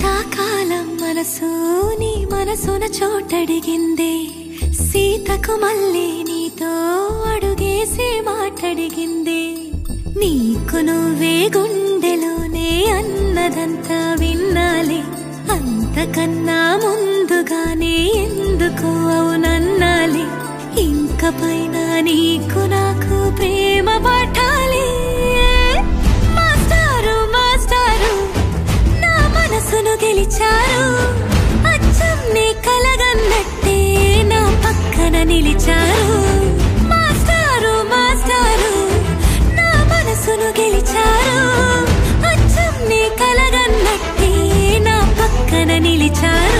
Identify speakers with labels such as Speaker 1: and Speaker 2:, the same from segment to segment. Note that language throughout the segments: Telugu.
Speaker 1: శీతాకాలం మనసు నీ మనసున చోటడిగిందే సీతకు మళ్ళీ నీతో అడుగేసి మాటడిగిందే నీకు నువ్వే గుండెలోనే అన్నదంతా విన్నాలే అంతకన్నా ముందుగానే ఎందుకు అవునన్నాలి ఇంక పైన నీకు నాకు ప్రేమ పాఠాలి మాస్టారు మాస్టారు నా మనసును గెలిచారు అచ్చం నీ కలగన్నట్టే నా పక్కన నిలిచారు మాస్టారు మాస్టారు నా మనసును గెలిచారు అచ్చం నీ కలగన్నట్టే నా పక్కన నిలిచారు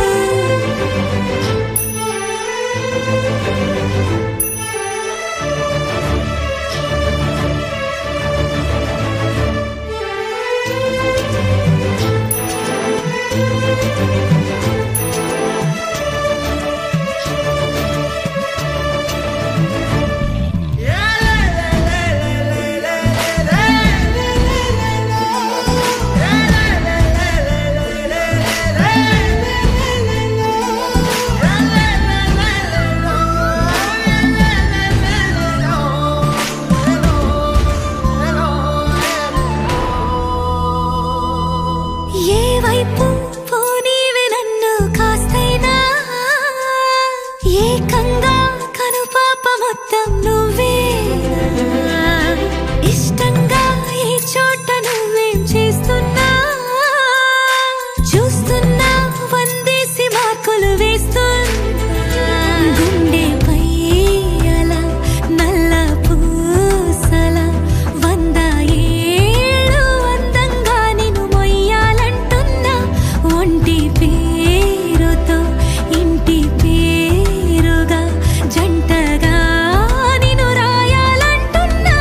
Speaker 1: ఏ వైపు పోనీవి నన్ను కాస్తైనా ఏకంగా కనుపాప మొత్తం నువ్వే ఇష్టంగా ఈ చోట నువ్వేం చేస్తున్నా చూస్తున్నా వందేసి మార్కులు వేస్తున్నా గుండెపై అలా నల్ల పూసల వంద ఏళ్ళు అందంగా నిన్ను మొయ్యాలంటున్నా ఒంటి పేరుతో ఇంటి పేరుగా జంటగా నిన్ను రాయాలంటున్నా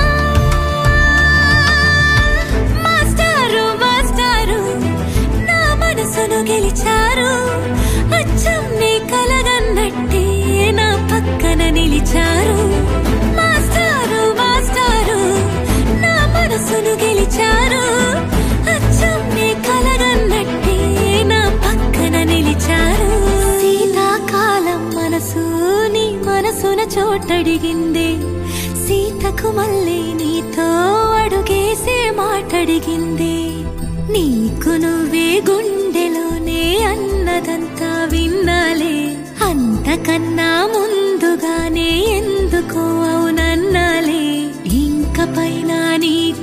Speaker 1: మాస్టారు మాస్టారు నా మనసును గెలిచారు అచ్చం నీ కలగన్నట్టే నా పక్కన నిలిచారు మాస్టారు మాస్టారు నా మనసును గెలిచారు అచ్చం నీ కలగన్నట్టే నా పక్కన నిలిచారు శీతాకాలం మనసు నీ మనసున చోటడిగిందే సీతకు మళ్ళీ నీతో అడుగేసే మాటడిగిందే నీకు నువ్వే గుండెలోనే అన్నదంతా విన్నాలే అంతకన్నా ముందుగానే ఎందుకో అవునన్నాలే ఇంక పైన నీకు